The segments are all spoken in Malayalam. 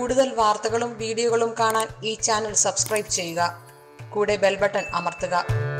കൂടുതൽ വാർത്തകളും വീഡിയോകളും കാണാൻ ഈ ചാനൽ സബ്സ്ക്രൈബ് ചെയ്യുക കൂടെ ബെൽ ബട്ടൺ അമർത്തുക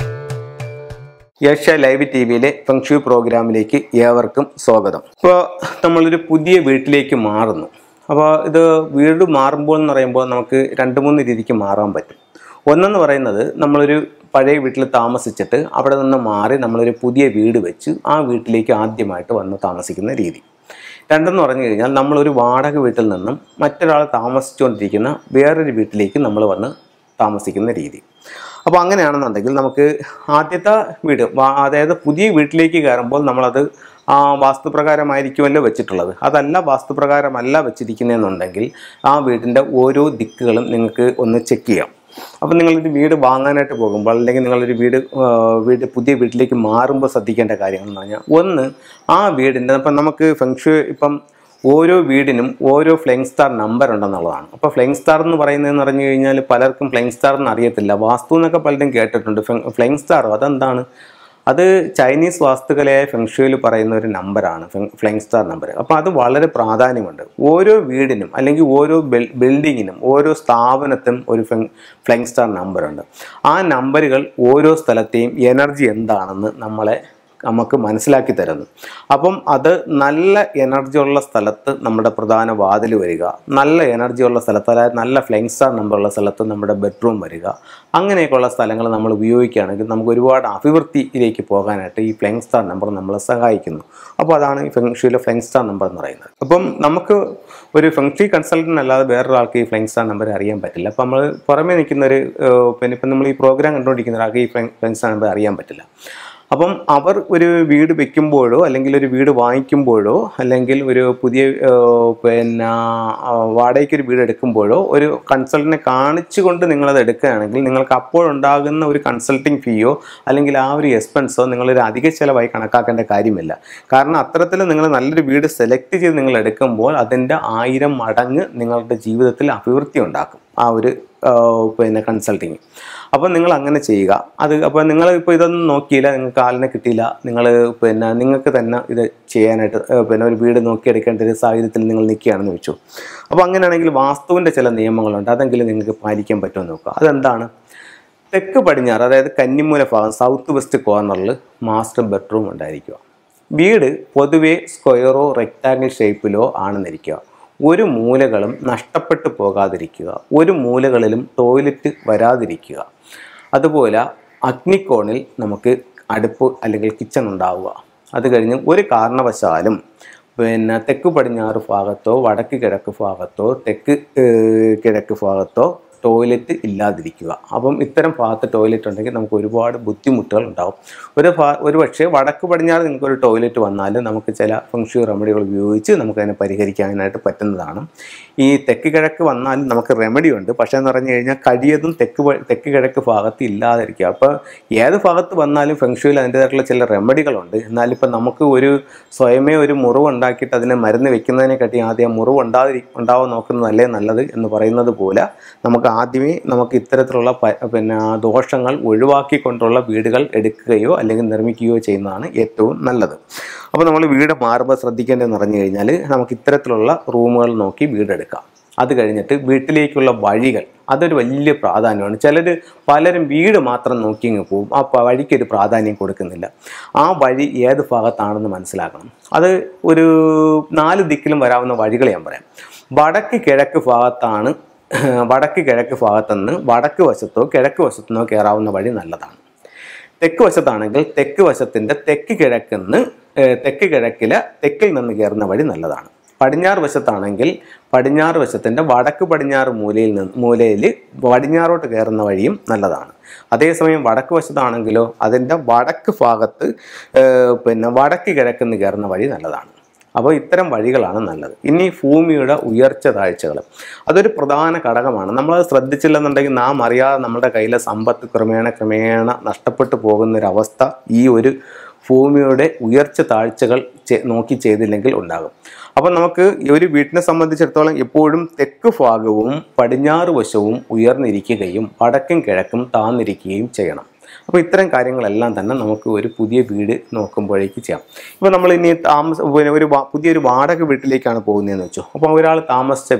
ഏഷ്യ ലൈവ് ടി വിയിലെ ഫംഗ്ഷു പ്രോഗ്രാമിലേക്ക് ഏവർക്കും സ്വാഗതം ഇപ്പോൾ നമ്മളൊരു പുതിയ വീട്ടിലേക്ക് മാറുന്നു അപ്പോൾ ഇത് വീട് മാറുമ്പോൾ എന്ന് പറയുമ്പോൾ നമുക്ക് രണ്ട് മൂന്ന് രീതിക്ക് മാറാൻ പറ്റും ഒന്നെന്ന് പറയുന്നത് നമ്മളൊരു പഴയ വീട്ടിൽ താമസിച്ചിട്ട് അവിടെ നിന്ന് മാറി നമ്മളൊരു പുതിയ വീട് വെച്ച് ആ വീട്ടിലേക്ക് ആദ്യമായിട്ട് വന്ന് താമസിക്കുന്ന രീതി രണ്ടെന്ന് പറഞ്ഞു കഴിഞ്ഞാൽ നമ്മളൊരു വാടക വീട്ടിൽ നിന്നും മറ്റൊരാൾ താമസിച്ചുകൊണ്ടിരിക്കുന്ന വേറൊരു വീട്ടിലേക്ക് നമ്മൾ വന്ന് താമസിക്കുന്ന രീതി അപ്പോൾ അങ്ങനെയാണെന്നുണ്ടെങ്കിൽ നമുക്ക് ആദ്യത്തെ വീട് വാ- അതായത് പുതിയ വീട്ടിലേക്ക് കയറുമ്പോൾ നമ്മളത് ആ വാസ്തുപ്രകാരമായിരിക്കുമല്ലോ വെച്ചിട്ടുള്ളത് അതല്ല വാസ്തുപ്രകാരമല്ല വെച്ചിരിക്കുന്നതെന്നുണ്ടെങ്കിൽ ആ വീടിൻ്റെ ഓരോ ദിക്കുകളും നിങ്ങൾക്ക് ഒന്ന് ചെക്ക് ചെയ്യാം അപ്പോൾ നിങ്ങളൊരു വീട് വാങ്ങാനായിട്ട് പോകുമ്പോൾ അല്ലെങ്കിൽ നിങ്ങളൊരു വീട് ആ, വീട് പുതിയ വീട്ടിലേക്ക് മാറുമ്പോൾ ശ്രദ്ധിക്കേണ്ട കാര്യങ്ങൾ എന്ന് പറഞ്ഞാൽ ഒന്ന് ആ വീടിൻ്റെ ഇപ്പം നമുക്ക് ഫെങ്ഷു ഇപ്പം ഓരോ വീടിനും ഓരോ ഫ്ലെയിങ് സ്റ്റാർ നമ്പർ ഉണ്ടെന്നുള്ളതാണ് അപ്പോൾ ഫ്ലെയിങ് സ്റ്റാർ എന്ന് പറയുന്നതെന്ന് പറഞ്ഞു കഴിഞ്ഞാൽ പലർക്കും ഫ്ലെയിങ് സ്റ്റാർ എന്ന് അറിയത്തില്ല വാസ്തു എന്നൊക്കെ പലരും കേട്ടിട്ടുണ്ട് ഫ്ലെയിങ് സ്റ്റാർ അതെന്താണ് അത് ചൈനീസ് വാസ്തുകലയായ ഫെങ്ഷുവിൽ പറയുന്ന ഒരു നമ്പറാണ് ഫ്ലെയിങ് സ്റ്റാർ നമ്പർ അപ്പോൾ അത് വളരെ പ്രാധാന്യമുണ്ട് ഓരോ വീടിനും അല്ലെങ്കിൽ ഓരോ ബിൽ- ബിൽഡിങ്ങിനും ഓരോ സ്ഥാപനത്തിനും ഒരു ഫ്ലെയിങ് സ്റ്റാർ നമ്പറുണ്ട് ആ നമ്പറുകൾ ഓരോ സ്ഥലത്തെയും എനർജി എന്താണെന്ന് നമ്മളെ നമുക്ക് മനസ്സിലാക്കി തരുന്നു അപ്പം അത് നല്ല എനർജി ഉള്ള സ്ഥലത്ത് നമ്മുടെ പ്രധാന വാതിൽ വരിക നല്ല എനർജി ഉള്ള സ്ഥലത്ത് അതായത് നല്ല ഫ്ലെയിങ് സ്റ്റാർ നമ്പറുള്ള സ്ഥലത്ത് നമ്മുടെ ബെഡ്റൂം വരിക അങ്ങനെയൊക്കെയുള്ള സ്ഥലങ്ങൾ നമ്മൾ ഉപയോഗിക്കുകയാണെങ്കിൽ നമുക്ക് ഒരുപാട് അഭിവൃദ്ധിയിലേക്ക് പോകാനായിട്ട് ഈ ഫ്ലെയിങ് സ്റ്റാർ നമ്പർ നമ്മളെ സഹായിക്കുന്നു അപ്പോൾ അതാണ് ഈ ഫെങ്ഷിയിലെ ഫ്ലെയിങ് സ്റ്റാർ നമ്പർ എന്ന് പറയുന്നത് അപ്പം നമുക്ക് ഒരു ഫെങ്ഷി കൺസൾട്ടൻ്റ് അല്ലാതെ വേറൊരാൾക്ക് ഈ ഫ്ലെയിങ് സ്റ്റാർ നമ്പർ അറിയാൻ പറ്റില്ല അപ്പം നമ്മൾ പുറമേ നിൽക്കുന്ന ഒരു ഏഹ്, പിന്നെ ഇപ്പം നമ്മൾ ഈ പ്രോഗ്രാം കണ്ടുകൊണ്ടിരിക്കുന്ന ഒരാൾക്ക് ഈ ഫ്ലെയിങ് സ്റ്റാർ നമ്പർ അറിയാൻ പറ്റില്ല അപ്പം അവർ ഒരു വീട് വെക്കുമ്പോഴോ അല്ലെങ്കിൽ ഒരു വീട് വാങ്ങിക്കുമ്പോഴോ അല്ലെങ്കിൽ ഒരു പുതിയ ഏഹ്, പിന്നെ ആ, വാടകയ്ക്ക് ഒരു വീട് എടുക്കുമ്പോഴോ ഒരു കൺസൾട്ടിനെ കാണിച്ചുകൊണ്ട് നിങ്ങളത് എടുക്കുകയാണെങ്കിൽ നിങ്ങൾക്ക് അപ്പോഴുണ്ടാകുന്ന ഒരു കൺസൾട്ടിങ് ഫീയോ അല്ലെങ്കിൽ ആ ഒരു എക്സ്പെൻസോ നിങ്ങളൊരു അധിക ചിലവായി കണക്കാക്കേണ്ട കാര്യമില്ല കാരണം അത്തരത്തിൽ നിങ്ങൾ നല്ലൊരു വീട് സെലക്ട് ചെയ്ത് നിങ്ങൾ എടുക്കുമ്പോൾ അതിൻ്റെ ആയിരം മടങ്ങ് നിങ്ങളുടെ ജീവിതത്തിൽ അഭിവൃദ്ധി ഉണ്ടാക്കും ആ ഒരു ആ, പിന്നെ കൺസൾട്ടിങ് അപ്പോൾ നിങ്ങൾ അങ്ങനെ ചെയ്യുക അത് അപ്പോൾ നിങ്ങൾ ഇപ്പോൾ ഇതൊന്നും നോക്കിയില്ല നിങ്ങൾക്ക് ആളിനെ കിട്ടിയില്ല നിങ്ങൾ പിന്നെ നിങ്ങൾക്ക് തന്നെ ഇത് ചെയ്യാനായിട്ട് ആ, പിന്നെ ഒരു വീട് നോക്കിയെടുക്കേണ്ട ഒരു സാഹചര്യത്തിൽ നിങ്ങൾ നിൽക്കുകയാണെന്ന് വെച്ചു അപ്പോൾ അങ്ങനെയാണെങ്കിൽ വാസ്തുവിൻ്റെ ചില നിയമങ്ങളുണ്ട് അതെങ്കിലും നിങ്ങൾക്ക് പാലിക്കാൻ പറ്റുമോ എന്ന് നോക്കുക അതെന്താണ് തെക്ക് പടിഞ്ഞാറ് അതായത് കന്നിമൂല ഭാഗം സൗത്ത് വെസ്റ്റ് കോർണറിൽ മാസ്റ്റർ ബെഡ്റൂം ഉണ്ടായിരിക്കുക വീട് പൊതുവെ സ്ക്വയറോ റെക്റ്റാങ്കിൾ ഷേപ്പിലോ ആണെന്നിരിക്കുക ഒരു മൂലകളും നഷ്ടപ്പെട്ടു പോകാതിരിക്കുക ഒരു മൂലകളിലും ടോയ്ലറ്റ് വരാതിരിക്കുക അതുപോലെ അഗ്നിക്കോണിൽ നമുക്ക് അടുപ്പ് അല്ലെങ്കിൽ കിച്ചൺ ഉണ്ടാവുക അത് കഴിഞ്ഞ് ഒരു കാരണവശാലും പിന്നെ തെക്ക് പടിഞ്ഞാറ് ഭാഗത്തോ വടക്ക് കിഴക്ക് ഭാഗത്തോ തെക്ക് ഏഹ്, കിഴക്ക് ഭാഗത്തോ ടോയ്ലറ്റ് ഇല്ലാതിരിക്കുക അപ്പം ഇത്തരം ഭാഗത്ത് ടോയ്ലറ്റ് ഉണ്ടെങ്കിൽ നമുക്ക് ഒരുപാട് ബുദ്ധിമുട്ടുകൾ ഉണ്ടാവും ഒരു ഭാ ഒരു പക്ഷേ വടക്ക് പടിഞ്ഞാറ് നിങ്ങൾക്ക് ഒരു ടോയ്ലറ്റ് വന്നാൽ നമുക്ക് ചില ഫംഗ്ഷൻ റെമഡികൾ ഉപയോഗിച്ച് നമുക്കതിനെ പരിഹരിക്കാനായിട്ട് പറ്റുന്നതാണ് ഈ തെക്ക് കിഴക്ക് വന്നാൽ നമുക്ക് റെമഡി ഉണ്ട് പക്ഷേ എന്ന് പറഞ്ഞു കഴിഞ്ഞാൽ കഴിയതും തെക്ക് പ- തെക്ക് കിഴക്ക് ഭാഗത്ത് ഇല്ലാതിരിക്കുക അപ്പോൾ ഏത് ഭാഗത്ത് വന്നാലും ഫെങ്ഷുവിൽ അതിൻ്റേതായിട്ടുള്ള ചില റെമഡികളുണ്ട് എന്നാലിപ്പോൾ നമുക്ക് ഒരു സ്വയമേ ഒരു മുറിവ് ഉണ്ടാക്കിയിട്ട് അതിനെ മരുന്ന് വെക്കുന്നതിനെക്കാട്ടി ആദ്യം ആ മുറിവ് ഉണ്ടാതി ഉണ്ടാവാൻ നോക്കുന്നതല്ലേ നല്ലത് എന്ന് പറയുന്നത് പോലെ നമുക്ക് ആദ്യമേ നമുക്ക് ഇത്തരത്തിലുള്ള പ- പിന്നെ ദോഷങ്ങൾ ഒഴിവാക്കിക്കൊണ്ടുള്ള വീടുകൾ എടുക്കുകയോ അല്ലെങ്കിൽ നിർമ്മിക്കുകയോ ചെയ്യുന്നതാണ് ഏറ്റവും നല്ലത് അപ്പോൾ നമ്മൾ വീട് മാറുമ്പോൾ ശ്രദ്ധിക്കേണ്ടതെന്ന് പറഞ്ഞു കഴിഞ്ഞാൽ നമുക്ക് ഇത്തരത്തിലുള്ള റൂമുകൾ നോക്കി വീടെടുക്കാം അത് കഴിഞ്ഞിട്ട് വീട്ടിലേക്കുള്ള വഴികൾ അതൊരു വലിയ പ്രാധാന്യമാണ് ചിലർ പലരും വീട് മാത്രം നോക്കി അങ്ങ് പോകും ആ പ- വഴിക്കൊരു പ്രാധാന്യം കൊടുക്കുന്നില്ല ആ വഴി ഏത് ഭാഗത്താണെന്ന് മനസ്സിലാക്കണം അത് ഒരു നാല് ദിക്കിലും വരാവുന്ന വഴികൾ ഞാൻ പറയാം വടക്ക് കിഴക്ക് ഭാഗത്താണ് വടക്ക് കിഴക്ക് ഭാഗത്തുനിന്ന് വടക്ക് വശത്തോ കിഴക്ക് വശത്തുനിന്നോ കയറാവുന്ന വഴി നല്ലതാണ് തെക്ക് വശത്താണെങ്കിൽ തെക്ക് വശത്തിൻ്റെ തെക്ക് കിഴക്കുന്ന് ഏഹ്, തെക്ക് കിഴക്കിലെ തെക്കിൽ നിന്ന് കയറുന്ന വഴി നല്ലതാണ് പടിഞ്ഞാറ് വശത്താണെങ്കിൽ പടിഞ്ഞാറ് വശത്തിൻ്റെ വടക്ക് പടിഞ്ഞാറ് മൂലയിൽ നിന്ന് മൂലയിൽ പടിഞ്ഞാറോട്ട് കയറുന്ന വഴിയും നല്ലതാണ് അതേസമയം വടക്ക് വശത്താണെങ്കിലോ അതിൻ്റെ വടക്ക് ഭാഗത്ത് ഏഹ്, പിന്നെ വടക്ക് കിഴക്കുന്ന് കയറുന്ന വഴി നല്ലതാണ് അപ്പോൾ ഇത്തരം വഴികളാണ് നല്ലത് ഇനി ഭൂമിയുടെ ഉയർച്ച താഴ്ചകൾ അതൊരു പ്രധാന ഘടകമാണ് നമ്മളത് ശ്രദ്ധിച്ചില്ലെന്നുണ്ടെങ്കിൽ നാം അറിയാതെ നമ്മുടെ കയ്യിലെ സമ്പത്ത് ക്രമേണ ക്രമേണ നഷ്ടപ്പെട്ടു പോകുന്നൊരവസ്ഥ ഈ ഒരു ഭൂമിയുടെ ഉയർച്ച താഴ്ചകൾ ചെ- നോക്കി ചെയ്തില്ലെങ്കിൽ ഉണ്ടാകും അപ്പം നമുക്ക് ഈ ഒരു വീട്ടിനെ സംബന്ധിച്ചിടത്തോളം എപ്പോഴും തെക്ക് ഭാഗവും പടിഞ്ഞാറ് വശവും ഉയർന്നിരിക്കുകയും വടക്കും കിഴക്കും താന്നിരിക്കുകയും ചെയ്യണം അപ്പോൾ ഇത്തരം കാര്യങ്ങളെല്ലാം തന്നെ നമുക്ക് ഒരു പുതിയ വീട് നോക്കുമ്പോഴേക്ക് ചെയ്യാം ഇപ്പോൾ നമ്മൾ ഇനി താമസ പിന്നെ ഒരു വാ- പുതിയൊരു വാടക വീട്ടിലേക്കാണ് പോകുന്നതെന്ന് വെച്ചു അപ്പോൾ ഒരാൾ താമസിച്ച വീടാണ്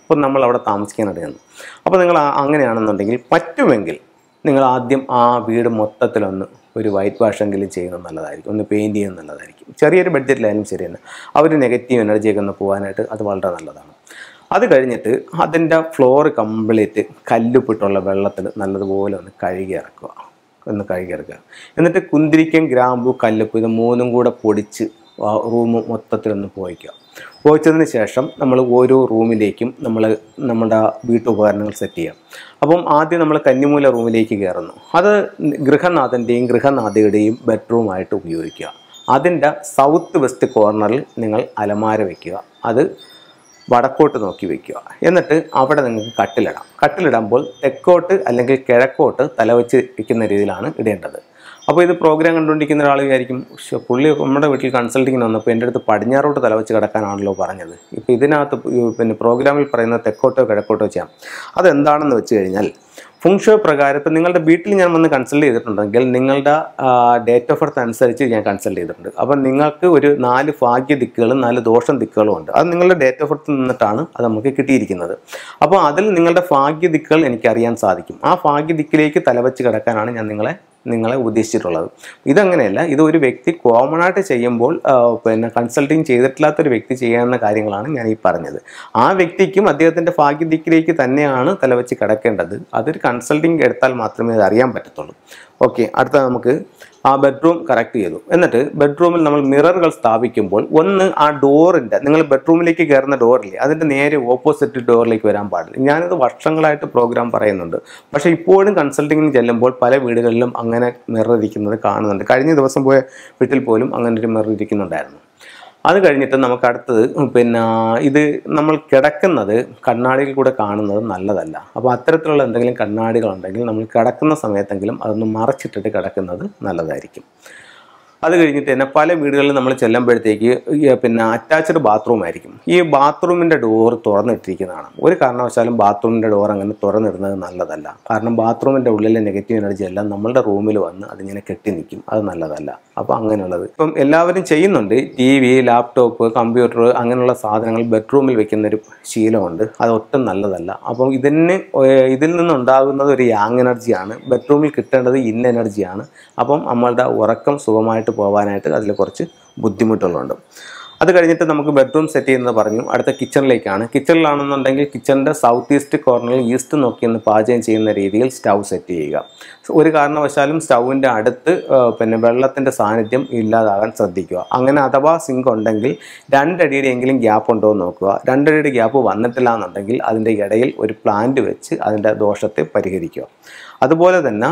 അപ്പോൾ നമ്മൾ അവിടെ താമസിക്കാനായിട്ട് ചെന്നു അപ്പോൾ നിങ്ങൾ ആ- അങ്ങനെയാണെന്നുണ്ടെങ്കിൽ പറ്റുമെങ്കിൽ നിങ്ങൾ ആദ്യം ആ വീട് മൊത്തത്തിലൊന്ന് ഒരു വൈറ്റ് വാഷെങ്കിലും ചെയ്യുന്നത് നല്ലതായിരിക്കും ഒന്ന് പെയിൻറ്റ് ചെയ്യുന്നത് നല്ലതായിരിക്കും ചെറിയൊരു ബഡ്ജറ്റിലായാലും ശരി തന്നെ ആ ഒരു നെഗറ്റീവ് എനർജിയൊക്കെ ഒന്ന് പോകാനായിട്ട് അത് വളരെ നല്ലതാണ് അത് കഴിഞ്ഞിട്ട് അതിൻ്റെ ഫ്ലോർ കംപ്ലീറ്റ് കല്ലുപ്പിട്ടുള്ള വെള്ളത്തിൽ നല്ലതുപോലെ ഒന്ന് കഴുകി ഇറക്കുക ഒന്ന് കഴുകി ഇറക്കുക എന്നിട്ട് കുന്തിരിക്കം ഗ്രാമ്പു കല്ലുപ്പ് ഇത് മൂന്നും കൂടെ പൊടിച്ച് ആ റൂം മൊത്തത്തിലൊന്ന് പോയിക്കുക പോയിച്ചതിന് ശേഷം നമ്മൾ ഓരോ റൂമിലേക്കും നമ്മൾ നമ്മുടെ വീട്ടുപകരണങ്ങൾ സെറ്റ് ചെയ്യാം അപ്പം ആദ്യം നമ്മൾ കന്നിമൂല റൂമിലേക്ക് കയറുന്നു അത് ഗൃഹനാഥൻ്റെയും ഗൃഹനാഥയുടെയും ബെഡ്റൂമായിട്ട് ഉപയോഗിക്കുക അതിൻ്റെ സൗത്ത് വെസ്റ്റ് കോർണറിൽ നിങ്ങൾ അലമാര വയ്ക്കുക അത് വടക്കോട്ട് നോക്കി വെക്കുക എന്നിട്ട് അവിടെ നിങ്ങൾക്ക് കട്ടിലിടാം കട്ടിലിടുമ്പോൾ തെക്കോട്ട് അല്ലെങ്കിൽ കിഴക്കോട്ട് തലവെച്ച് വെക്കുന്ന രീതിയിലാണ് ഇടേണ്ടത് അപ്പോൾ ഇത് പ്രോഗ്രാം കണ്ടുകൊണ്ടിരിക്കുന്ന ഒരാൾ വിചാരിക്കും "ശ്ശോ, പുള്ളി നമ്മുടെ വീട്ടിൽ കൺസൾട്ടിങ്ങിന് വന്നപ്പോൾ എൻ്റെ അടുത്ത് പടിഞ്ഞാറോട്ട് തലവെച്ച് കിടക്കാനാണല്ലോ പറഞ്ഞത് ഇപ്പോൾ ഇതിനകത്ത് ഈ പിന്നെ പ്രോഗ്രാമിൽ പറയുന്ന തെക്കോട്ടോ കിഴക്കോട്ടോ ചെയ്യാം അതെന്താണെന്ന് വെച്ച് കഴിഞ്ഞാൽ ഫുങ്ഷോ പ്രകാരം ഇപ്പം നിങ്ങളുടെ വീട്ടിൽ ഞാൻ വന്ന് കൺസൾട്ട് ചെയ്തിട്ടുണ്ടെങ്കിൽ നിങ്ങളുടെ ഡേറ്റ് ഓഫ് ബർത്ത് അനുസരിച്ച് ഞാൻ കൺസൾട്ട് ചെയ്തിട്ടുണ്ട് അപ്പം നിങ്ങൾക്ക് ഒരു നാല് ഭാഗ്യ ദിക്കുകളും നാല് ദോഷം ദിക്കുകളും ഉണ്ട് അത് നിങ്ങളുടെ ഡേറ്റ് ഓഫ് ബർത്ത് നിന്നിട്ടാണ് അത് നമുക്ക് കിട്ടിയിരിക്കുന്നത് അപ്പോൾ അതിൽ നിങ്ങളുടെ ഭാഗ്യ ദിക്കുകൾ എനിക്കറിയാൻ സാധിക്കും ആ ഭാഗ്യ ദിക്കിലേക്ക് തലവെച്ച് കിടക്കാനാണ് ഞാൻ നിങ്ങളെ നിങ്ങളെ ഉദ്ദേശിച്ചിട്ടുള്ളത് ഇതങ്ങനെയല്ല ഇത് ഒരു വ്യക്തി കോമൺ ആയിട്ട് ചെയ്യുമ്പോൾ ആ, പിന്നെ കൺസൾട്ടിങ് ചെയ്തിട്ടില്ലാത്തൊരു വ്യക്തി ചെയ്യാവുന്ന കാര്യങ്ങളാണ് ഞാൻ ഈ പറഞ്ഞത് ആ വ്യക്തിക്കും അദ്ദേഹത്തിൻ്റെ ഭാഗ്യദിക്കിലേക്ക് തന്നെയാണ് തലവെച്ച് കിടക്കേണ്ടത് അതൊരു കൺസൾട്ടിങ് എടുത്താൽ മാത്രമേ അത് അറിയാൻ പറ്റത്തുള്ളൂ ഓക്കെ അടുത്ത നമുക്ക് ആ ബെഡ്റൂം കറക്റ്റ് ചെയ്തു എന്നിട്ട് ബെഡ്റൂമിൽ നമ്മൾ മിററുകൾ സ്ഥാപിക്കുമ്പോൾ ഒന്ന് ആ ഡോറിൻ്റെ നിങ്ങൾ ബെഡ്റൂമിലേക്ക് കയറുന്ന ഡോറില്ലേ അതിൻ്റെ നേരെ ഓപ്പോസിറ്റ് ഡോറിലേക്ക് വരാൻ പാടില്ല ഞാനിത് വർഷങ്ങളായിട്ട് പ്രോഗ്രാം പറയുന്നുണ്ട് പക്ഷേ ഇപ്പോഴും കൺസൾട്ടിങ്ങിന് ചെല്ലുമ്പോൾ പല വീടുകളിലും അങ്ങനെ മിറർ ഇരിക്കുന്നത് കാണുന്നുണ്ട് കഴിഞ്ഞ ദിവസം പോയ വീട്ടിൽ പോലും അങ്ങനെ ഒരു മിറർ ഇരിക്കുന്നുണ്ടായിരുന്നു അത് കഴിഞ്ഞിട്ട് നമുക്ക് അടുത്തത് പിന്നെ ഇത് നമ്മൾ കിടക്കുന്നത് കണ്ണാടിയിൽ കൂടെ കാണുന്നത് നല്ലതല്ല അപ്പോൾ അത്തരത്തിലുള്ള എന്തെങ്കിലും കണ്ണാടികളുണ്ടെങ്കിൽ നമ്മൾ കിടക്കുന്ന സമയത്തെങ്കിലും അതൊന്ന് മറച്ചിട്ടിട്ട് കിടക്കുന്നത് നല്ലതായിരിക്കും അത് കഴിഞ്ഞിട്ട് തന്നെ പല വീടുകളിലും നമ്മൾ ചെല്ലുമ്പോഴത്തേക്ക് ഈ പിന്നെ അറ്റാച്ച്ഡ് ബാത്റൂം ആയിരിക്കും ഈ ബാത്റൂമിൻ്റെ ഡോർ തുറന്നിട്ടിരിക്കുന്നതാണ് ഒരു കാരണവശാലും ബാത്റൂമിൻ്റെ ഡോർ അങ്ങനെ തുറന്നിടുന്നത് നല്ലതല്ല കാരണം ബാത്റൂമിൻ്റെ ഉള്ളിലെ നെഗറ്റീവ് എനർജി എല്ലാം നമ്മളുടെ റൂമിൽ വന്ന് അതിങ്ങനെ കെട്ടി നിൽക്കും അത് നല്ലതല്ല അപ്പോൾ അങ്ങനെയുള്ളത് ഇപ്പം എല്ലാവരും ചെയ്യുന്നുണ്ട് ടി വി ലാപ്ടോപ്പ് കമ്പ്യൂട്ടർ അങ്ങനെയുള്ള സാധനങ്ങൾ ബെഡ്റൂമിൽ വെക്കുന്നൊരു ശീലമുണ്ട് അത് ഒട്ടും നല്ലതല്ല അപ്പം ഇതിന് ഏർ ഇതിൽ നിന്നുണ്ടാകുന്നത് ഒരു യാങ് എനർജിയാണ് ബെഡ്റൂമിൽ കിട്ടേണ്ടത് ഇൻ എനർജിയാണ് അപ്പം നമ്മളുടെ ഉറക്കം സുഖമായിട്ട് പോകാനായിട്ട് അതിൽ കുറച്ച് ബുദ്ധിമുട്ടുകളുണ്ട് അത് കഴിഞ്ഞിട്ട് നമുക്ക് ബെഡ്റൂം സെറ്റ് ചെയ്യുന്നത് പറഞ്ഞു അടുത്ത കിച്ചണിലേക്കാണ് കിച്ചണിലാണെന്നുണ്ടെങ്കിൽ കിച്ചണിൻ്റെ സൗത്ത് ഈസ്റ്റ് കോർണറിൽ ഈസ്റ്റ് നോക്കി ഒന്ന് പാചകം ചെയ്യുന്ന രീതിയിൽ സ്റ്റൗ സെറ്റ് ചെയ്യുക ഒരു കാരണവശാലും സ്റ്റൗവിൻ്റെ അടുത്ത് ആ, പിന്നെ വെള്ളത്തിൻ്റെ സാന്നിധ്യം ഇല്ലാതാകാൻ ശ്രദ്ധിക്കുക അങ്ങനെ അഥവാ സിങ്ക് ഉണ്ടെങ്കിൽ രണ്ടടിയുടെ എങ്കിലും ഗ്യാപ്പ് ഉണ്ടോ എന്ന് നോക്കുക രണ്ടടിയുടെ ഗ്യാപ്പ് വന്നിട്ടില്ല എന്നുണ്ടെങ്കിൽ അതിൻ്റെ ഇടയിൽ ഒരു പ്ലാന്റ് വെച്ച് അതിൻ്റെ ദോഷത്തെ പരിഹരിക്കുക അതുപോലെ തന്നെ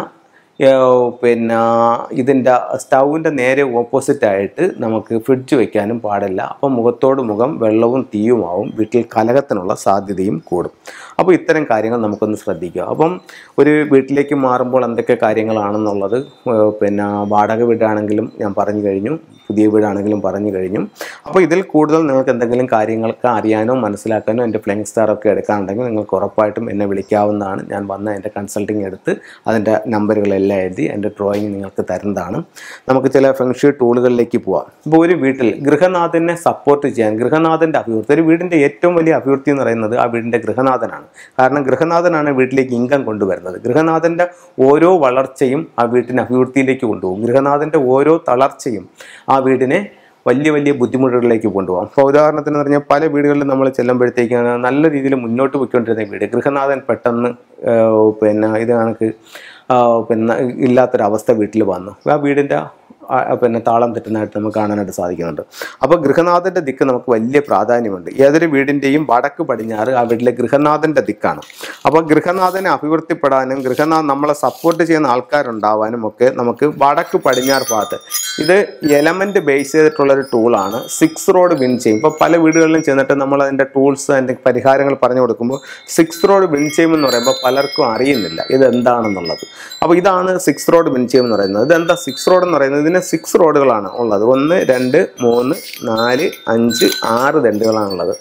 ഏഹ് പിന്നെ ഇതിൻ്റെ സ്റ്റൗവിൻ്റെ നേരെ ഓപ്പോസിറ്റ് ആയിട്ട് നമുക്ക് ഫ്രിഡ്ജ് വെക്കാനും പാടില്ല അപ്പം മുഖത്തോട് മുഖം വെള്ളവും തീയുമാവും വീട്ടിൽ കലകത്തിനുള്ള സാധ്യതയും കൂടും അപ്പോൾ ഇത്തരം കാര്യങ്ങൾ നമുക്കൊന്ന് ശ്രദ്ധിക്കുക അപ്പം ഒരു വീട്ടിലേക്ക് മാറുമ്പോൾ എന്തൊക്കെ കാര്യങ്ങളാണെന്നുള്ളത് ഏഹ് പിന്നെ വാടക വീടാണെങ്കിലും ഞാൻ പറഞ്ഞു കഴിഞ്ഞു പുതിയ വീടാണെങ്കിലും പറഞ്ഞു കഴിഞ്ഞു അപ്പോൾ ഇതിൽ കൂടുതൽ നിങ്ങൾക്ക് എന്തെങ്കിലും കാര്യങ്ങൾക്ക് അറിയാനോ മനസ്സിലാക്കാനോ എൻ്റെ ഫ്ലെയിങ് സ്റ്റാർ ഒക്കെ എടുക്കാനുണ്ടെങ്കിൽ നിങ്ങൾക്ക് ഉറപ്പായിട്ടും എന്നെ വിളിക്കാവുന്നതാണ് ഞാൻ വന്ന് എൻ്റെ കൺസൾട്ടിങ് എടുത്ത് അതിൻ്റെ നമ്പറുകളെല്ലാം എഴുതി എൻ്റെ ഡ്രോയിങ് നിങ്ങൾക്ക് തരുന്നതാണ് നമുക്ക് ചില ഫെങ്ഷി ടൂളുകളിലേക്ക് പോവാം ഇപ്പോൾ ഒരു വീട്ടിൽ ഗൃഹനാഥനെ സപ്പോർട്ട് ചെയ്യാൻ ഗൃഹനാഥൻ്റെ അഭിവൃദ്ധി ഒരു വീടിൻ്റെ ഏറ്റവും വലിയ അഭിവൃദ്ധി എന്ന് പറയുന്നത് ആ വീടിൻ്റെ ഗൃഹനാഥനാണ് കാരണം ഗൃഹനാഥനാണ് വീട്ടിലേക്ക് ഇൻകം കൊണ്ടുവരുന്നത് ഗൃഹനാഥൻ്റെ ഓരോ വളർച്ചയും ആ വീട്ടിനെ അഭിവൃദ്ധിയിലേക്ക് കൊണ്ടുപോകും ഗൃഹനാഥൻ്റെ ഓരോ തളർച്ചയും ആ വീടിനെ വലിയ വലിയ ബുദ്ധിമുട്ടുകളിലേക്ക് കൊണ്ടുപോകാം ഇപ്പോൾ ഉദാഹരണത്തിന് പറഞ്ഞാൽ പല വീടുകളിലും നമ്മൾ ചെല്ലുമ്പോഴത്തേക്കാണ് നല്ല രീതിയിൽ മുന്നോട്ട് പോയിക്കൊണ്ടിരുന്ന വീട് ഗൃഹനാഥൻ പെട്ടെന്ന് ഏഹ്, പിന്നെ ഇത് കണക്ക് ആ, പിന്നെ ഇല്ലാത്തൊരവസ്ഥ വീട്ടിൽ വന്നു ആ വീടിൻ്റെ ആ, പിന്നെ താളം തെറ്റുന്നതായിട്ട് നമുക്ക് കാണാനായിട്ട് സാധിക്കുന്നുണ്ട് അപ്പോൾ ഗൃഹനാഥൻ്റെ ദിക്ക് നമുക്ക് വലിയ പ്രാധാന്യമുണ്ട് ഏതൊരു വീടിൻ്റെയും വടക്ക് പടിഞ്ഞാറ് ആ വീട്ടിലെ ഗൃഹനാഥൻ്റെ ദിക്കാണ് അപ്പോൾ ഗൃഹനാഥനെ അഭിവൃദ്ധിപ്പെടാനും ഗൃഹനാഥ് നമ്മളെ സപ്പോർട്ട് ചെയ്യുന്ന ആൾക്കാരുണ്ടാവാനും ഒക്കെ നമുക്ക് വടക്ക് പടിഞ്ഞാറ് ഭാഗത്ത് ഇത് എലമെന്റ് ബേസ് ചെയ്തിട്ടുള്ള ഒരു ടൂളാണ് സിക്സ് റോഡ് വിൻ ചെയ്യും ഇപ്പോൾ പല വീടുകളിലും ചെന്നിട്ട് നമ്മൾ അതിൻ്റെ ടൂൾസ് അതിൻ്റെ പരിഹാരങ്ങൾ പറഞ്ഞു കൊടുക്കുമ്പോൾ സിക്സ് റോഡ് വിൻ ചെയ്യും എന്ന് പറയുമ്പോൾ പലർക്കും അറിയുന്നില്ല ഇത് എന്താണെന്നുള്ളത് അപ്പോൾ ഇതാണ് സിക്സ് റോഡ് വിൻ ചെയ്യും എന്ന് പറയുന്നത് ഇതെന്താ സിക്സ് റോഡ് എന്ന് പറയുന്നത് ഇതിന് സിക്സ് റോഡുകളാണ് ഉള്ളത് ഒന്ന് രണ്ട് മൂന്ന് നാല് അഞ്ച് ആറ് ദണ്ടുകളാണുള്ളത് അപ്പോൾ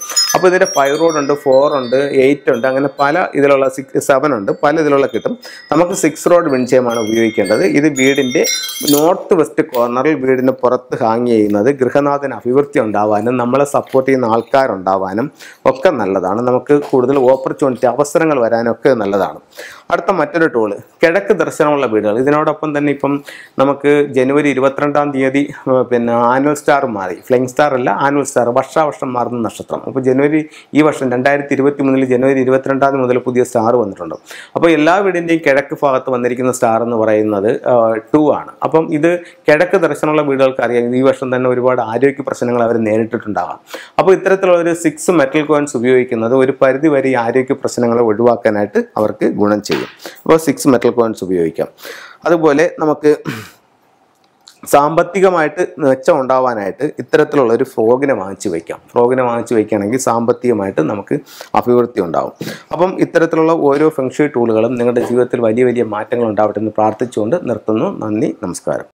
അപ്പോൾ ഇതിൻ്റെ ഫൈവ് റോഡ് ഉണ്ട് ഫോർ ഉണ്ട് എയ്റ്റ് ഉണ്ട് അങ്ങനെ പല ഇതിലുള്ള സിക്സ് സെവൻ ഉണ്ട് പല ഇതിലുള്ള കിട്ടും നമുക്ക് സിക്സ് റോഡ് വിൻചയമാണ് ഉപയോഗിക്കേണ്ടത് ഇത് വീടിൻ്റെ നോർത്ത് വെസ്റ്റ് കോർണറിൽ വീടിന് പുറത്ത് ഹാങ് ചെയ്യുന്നത് ഗൃഹനാഥന് അഭിവൃദ്ധി ഉണ്ടാവാനും നമ്മളെ സപ്പോർട്ട് ചെയ്യുന്ന ആൾക്കാരുണ്ടാവാനും ഒക്കെ നല്ലതാണ് നമുക്ക് കൂടുതൽ ഓപ്പർച്യൂണിറ്റി അവസരങ്ങൾ വരാനൊക്കെ നല്ലതാണ് അടുത്ത മറ്റൊരു ടൂള് കിഴക്ക് ദർശനമുള്ള വീടുകൾ ഇതിനോടൊപ്പം തന്നെ ഇപ്പം നമുക്ക് ജനുവരി ഇരുപത്തിരണ്ടാം തീയതി ഏർ, പിന്നെ ആനുവൽ സ്റ്റാർ മാറി ഫ്ലൈങ് സ്റ്റാർ അല്ല ആനുവൽ സ്റ്റാർ വർഷാവർഷം മാറുന്ന നക്ഷത്രം അപ്പോൾ ജനുവരി ഈ വർഷം രണ്ടായിരത്തി ഇരുപത്തി മൂന്നിൽ ജനുവരി ഇരുപത്തിരണ്ടാം തീയതി മുതൽ പുതിയ സ്റ്റാർ വന്നിട്ടുണ്ട് അപ്പോൾ എല്ലാ വീടിൻ്റെയും കിഴക്ക് ഭാഗത്ത് വന്നിരിക്കുന്ന സ്റ്റാർ എന്ന് പറയുന്നത് ടു ആണ് അപ്പം ഇത് കിഴക്ക് ദർശനമുള്ള വീടുകൾക്ക് അറിയാം ഈ വർഷം തന്നെ ഒരുപാട് ആരോഗ്യ പ്രശ്നങ്ങൾ അവർ നേരിട്ടിട്ടുണ്ടാകാം അപ്പോൾ ഇത്തരത്തിലുള്ള ഒരു സിക്സ് മെറ്റൽ കോയിൻസ് ഉപയോഗിക്കുന്നത് ഒരു പരിധി വരെ ഈ ആരോഗ്യ പ്രശ്നങ്ങളെ ഒഴിവാക്കാനായിട്ട് അവർക്ക് ഗുണം ചെയ്യും അപ്പോൾ സിക്സ് മെറ്റൽ കോയിൻസ് ഉപയോഗിക്കാം അതുപോലെ നമുക്ക് സാമ്പത്തികമായിട്ട് മെച്ചം ഉണ്ടാവാനായിട്ട് ഇത്തരത്തിലുള്ള ഒരു ഫ്രോഗിനെ വാങ്ങിച്ചു വയ്ക്കാം ഫ്രോഗിനെ വാങ്ങിച്ചു വയ്ക്കുകയാണെങ്കിൽ സാമ്പത്തികമായിട്ട് നമുക്ക് അഭിവൃദ്ധി ഉണ്ടാവും അപ്പം ഇത്തരത്തിലുള്ള ഓരോ ഫെങ്ഷി ടൂളുകളും നിങ്ങളുടെ ജീവിതത്തിൽ വലിയ വലിയ മാറ്റങ്ങൾ ഉണ്ടാവട്ടെ എന്ന് പ്രാർത്ഥിച്ചുകൊണ്ട് നിർത്തുന്നു നന്ദി നമസ്കാരം